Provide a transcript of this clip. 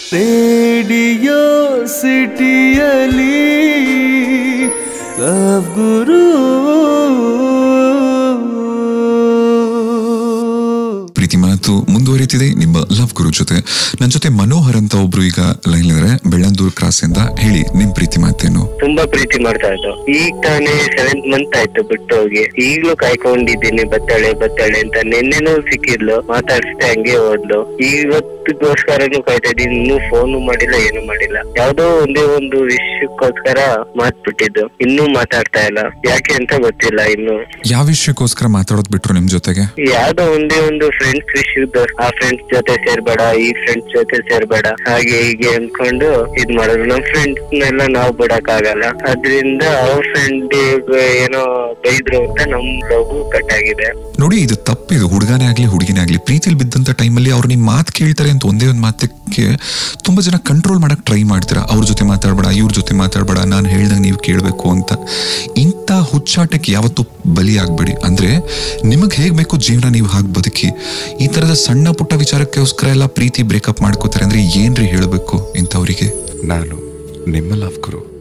radio ಸಿಟಿಯಲಿ love ಗುರು ಪ್ರೀತಿ ಮಾತು ಮುಂದುವರಿತಿದೆ ನಿಮ್ಮ love ಗುರು ಜೊತೆ ನನ್ನ ಜೊತೆ ಮನೋಹರ್ ಅಂತ ಒಬ್ರು ಈಗ ಲೈನ್ ಇದ್ರೆ ಬೆಳ್ಳಂದೂರ್ ಕ್ರಾಸ್ ಇಂದ ಹೇಳಿ ನಿಮ್ ಪ್ರೀತಿ ಮಾತೇನು ತುಂಬಾ ಪ್ರೀತಿ ಮಾಡ್ತಾ ಇದ್ದು ಈಗ ತಾನೇ ಸೆವೆಂತ್ ಮಂತ್ ಆಯ್ತು ಬಿಟ್ಟು ಹೋಗಿ ಈಗ್ಲೂ ಕಾಯ್ಕೊಂಡಿದ್ದೀನಿ ಬತ್ತಾಳೆ ಬತ್ತಾಳೆ ಅಂತ ನಿನ್ನೆನೂ ಸಿಕ್ಕಿದ್ಲು ಮಾತಾಡ್ಸ್ದೆ ಹಂಗೆ ಹೋದ್ಲು ಇವತ್ತಿಗೋಸ್ಕರನು ಕಾಯ್ತಾ ಇದ್ದೀನಿ ಇನ್ನೂ ಫೋನು ಮಾಡಿಲ್ಲ ಏನು ಮಾಡಿಲ್ಲ ಯಾವ್ದೋ ಒಂದೇ ಒಂದು ವಿಷಯಕ್ಕೋಸ್ಕರ ಮಾತ್ ಬಿಟ್ಟಿದ್ದು ಇನ್ನೂ ಮಾತಾಡ್ತಾ ಇಲ್ಲ ಯಾಕೆ ಅಂತ ಗೊತ್ತಿಲ್ಲ ಇನ್ನು ಯಾವ ವಿಷಯಕ್ಕೋಸ್ಕರ ಮಾತಾಡೋದ್ ಬಿಟ್ರು ನಿಮ್ ಜೊತೆಗೆ ಯಾವ್ದೋ ಒಂದೇ ಒಂದು ಫ್ರೆಂಡ್ಸ್ ವಿಷಯದ ಆ ಫ್ರೆಂಡ್ಸ್ ಜೊತೆ ಸೇರ್ಬೇಡ ಈ ಫ್ರೆಂಡ್ಸ್ ಜೊತೆ ಸೇರ್ಬೇಡ ಹಾಗೆ ಹೀಗೆ ಅನ್ಕೊಂಡು ಇದ್ ಮಾಡೋದು ನಮ್ ಫ್ರೆಂಡ್ಸ್ ನೆಲ್ಲ ನಾವ್ ಬಿಡಕ್ ಆಗಲ್ಲ ಅದ್ರಿಂದ ಅವ್ರ ಫ್ರೆಂಡ್ ಏನೋ ಬೈದ್ರು ಅಂತ ನಮ್ ಲವ್ ಕಟ್ ಆಗಿದೆ ನೋಡಿ ಇದು ತಪ್ಪಿದು ಹುಡುಗನೇ ಆಗ್ಲಿ ಹುಡುಗಿನೇ ಆಗ್ಲಿ ಪ್ರೀತಿಲಿ ಬಿದ್ದಂತ ಟೈಮಲ್ಲಿ ಅವ್ರು ನಿಮ್ ಮಾತು ಕೇಳ್ತಾರೆ ಅಂತ ಒಂದೇ ಒಂದು ಮಾತಕ್ಕೆ ತುಂಬಾ ಜನ ಕಂಟ್ರೋಲ್ ಮಾಡಕ್ ಟ್ರೈ ಮಾಡ್ತೀರಾ ಅವ್ರ ಜೊತೆ ಮಾತಾಡ್ಬೇಡ ಇವ್ರ ಜೊತೆ ಮಾತಾಡ್ಬೇಡ ನಾನು ಹೇಳ್ದಂಗೆ ನೀವು ಕೇಳಬೇಕು ಅಂತ ಇಂಥ ಹುಚ್ಚಾಟಕ್ಕೆ ಯಾವತ್ತೂ ಬಲಿ ಆಗ್ಬೇಡಿ ಅಂದ್ರೆ ನಿಮಗೆ ಹೇಗ್ ಬೇಕು ಜೀವನ ನೀವು ಹಾಗೆ ಬದುಕಿ ಈ ತರದ ಸಣ್ಣ ಪುಟ್ಟ ವಿಚಾರಕ್ಕೋಸ್ಕರ ಎಲ್ಲ ಪ್ರೀತಿ ಬ್ರೇಕಪ್ ಮಾಡ್ಕೋತಾರೆ ಅಂದ್ರೆ ಏನ್ರಿ ಹೇಳಬೇಕು ಇಂಥವ್ರಿಗೆ ನಾನು ನಿಮ್ಮ ಲವ್ ಗುರು